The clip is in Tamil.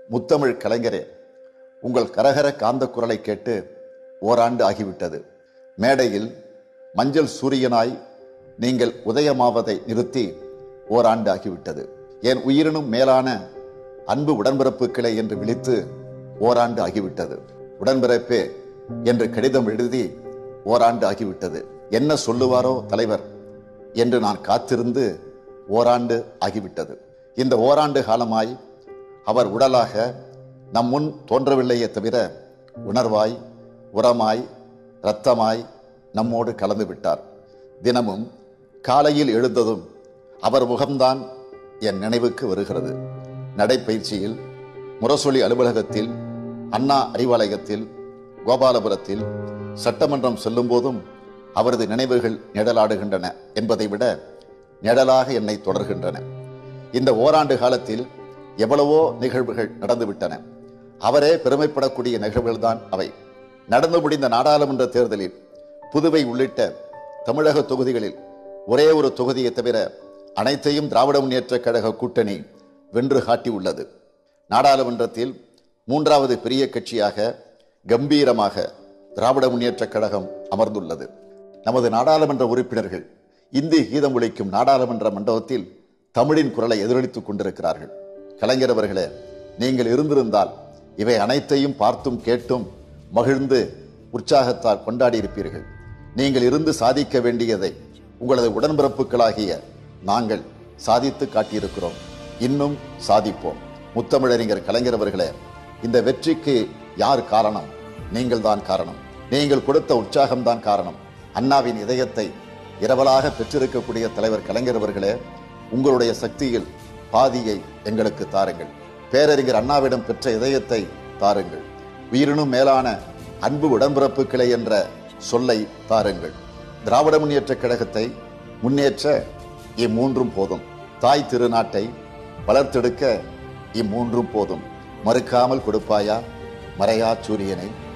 முத்தமிழ் கலைஞரே உங்கள் கரகர காந்த குரலை கேட்டு ஓராண்டு ஆகிவிட்டது மேடையில் மஞ்சள் சூரியனாய் நீங்கள் உதயமாவதை நிறுத்தி ஓராண்டு ஆகிவிட்டது என் உயிரினும் மேலான அன்பு உடன்பிறப்புக்களை என்று விழித்து ஓராண்டு ஆகிவிட்டது உடன்பிறப்பே என்று கடிதம் எழுதி ஓராண்டு ஆகிவிட்டது என்ன சொல்லுவாரோ தலைவர் என்று நான் காத்திருந்து ஓராண்டு ஆகிவிட்டது இந்த ஓராண்டு காலமாய் அவர் உடலாக நம் முன் தோன்றவில்லையே தவிர உணர்வாய் உரமாய் இரத்தமாய் நம்மோடு கலந்து விட்டார் தினமும் காலையில் எழுந்ததும் அவர் முகம்தான் என் நினைவுக்கு வருகிறது நடைப்பயிற்சியில் முரசொலி அலுவலகத்தில் அண்ணா அறிவாலயத்தில் கோபாலபுரத்தில் சட்டமன்றம் செல்லும் போதும் அவரது நினைவுகள் நிழலாடுகின்றன என்பதை விட நிழலாக என்னை தொடர்கின்றன இந்த ஓராண்டு காலத்தில் எவ்வளவோ நிகழ்வுகள் நடந்துவிட்டன அவரே பெருமைப்படக்கூடிய நிகழ்வுகள்தான் அவை நடந்து முடிந்த நாடாளுமன்ற தேர்தலில் புதுவை உள்ளிட்ட தமிழக தொகுதிகளில் ஒரே ஒரு தொகுதியை தவிர அனைத்தையும் திராவிட முன்னேற்றக் கழக கூட்டணி வென்று காட்டியுள்ளது நாடாளுமன்றத்தில் மூன்றாவது பெரிய கட்சியாக கம்பீரமாக திராவிட முன்னேற்றக் கழகம் அமர்ந்துள்ளது நமது நாடாளுமன்ற உறுப்பினர்கள் இந்தி கீதம் ஒலிக்கும் நாடாளுமன்ற மண்டபத்தில் தமிழின் குரலை எதிரொலித்துக் கொண்டிருக்கிறார்கள் கலைஞர் அவர்களே நீங்கள் இருந்திருந்தால் இவை அனைத்தையும் பார்த்தும் கேட்டும் மகிழ்ந்து உற்சாகத்தால் கொண்டாடி இருப்பீர்கள் நீங்கள் இருந்து சாதிக்க வேண்டியதை உங்களது உடன்பிறப்புகளாகிய நாங்கள் சாதித்து காட்டியிருக்கிறோம் இன்னும் சாதிப்போம் முத்தமிழறிஞர் கலைஞர் அவர்களே இந்த வெற்றிக்கு யார் காரணம் நீங்கள் தான் காரணம் நீங்கள் கொடுத்த உற்சாகம்தான் காரணம் அண்ணாவின் இதயத்தை இரவலாக பெற்றிருக்கக்கூடிய தலைவர் கலைஞர் அவர்களே உங்களுடைய சக்தியில் பாதியை எங்களுக்கு தாருங்கள் பேரறிஞர் அண்ணாவிடம் பெற்ற இதயத்தை தாருங்கள் உயிரினும் மேலான அன்பு உடன்பிறப்புகளை என்ற சொல்லை தாருங்கள் திராவிட முன்னேற்றக் கழகத்தை முன்னேற்ற இம்மூன்றும் போதும் தாய் திருநாட்டை வளர்த்தெடுக்க இம்மூன்றும் போதும் மறுக்காமல் கொடுப்பாயா மறையா சூரியனை